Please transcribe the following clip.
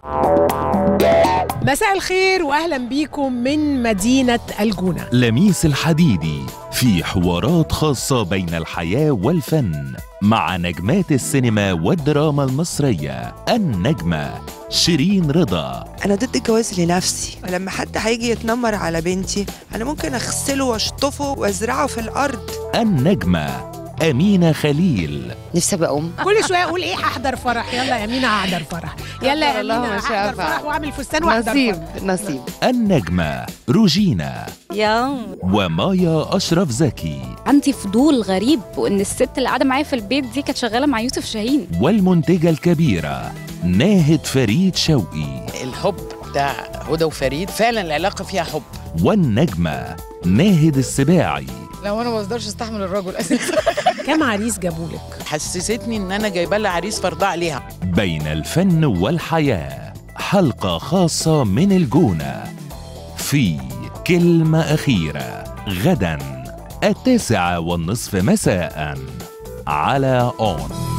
مساء الخير واهلا بيكم من مدينه الجونه لميس الحديدي في حوارات خاصة بين الحياة والفن مع نجمات السينما والدراما المصرية النجمة شيرين رضا انا ضد الجواز لنفسي لما حد هيجي يتنمر على بنتي انا ممكن اغسله واشطفه وازرعه في الارض النجمة أمينة خليل نفسي ابقى ام كل شويه اقول ايه هحضر فرح يلا يا امينه هحضر فرح يلا يا الله امينه ما شاء هحضر فعل. فرح واعمل فستان واحضر نصيب فرح. نصيب النجمة روجينا يا ومايا أشرف زكي عندي فضول غريب وان الست اللي قاعده معايا في البيت دي كانت شغاله مع يوسف شاهين والمنتجة الكبيرة ناهد فريد شوقي الحب بتاع هدى وفريد فعلا العلاقه فيها حب والنجمة ناهد السباعي لو انا ما بقدرش استحمل الرجل اساسا كام عريس جابولك حسستني ان انا جايبه لها عريس فرض عليها بين الفن والحياة حلقة خاصة من الجونة في كلمة أخيرة غدا التاسعة والنصف مساء على أون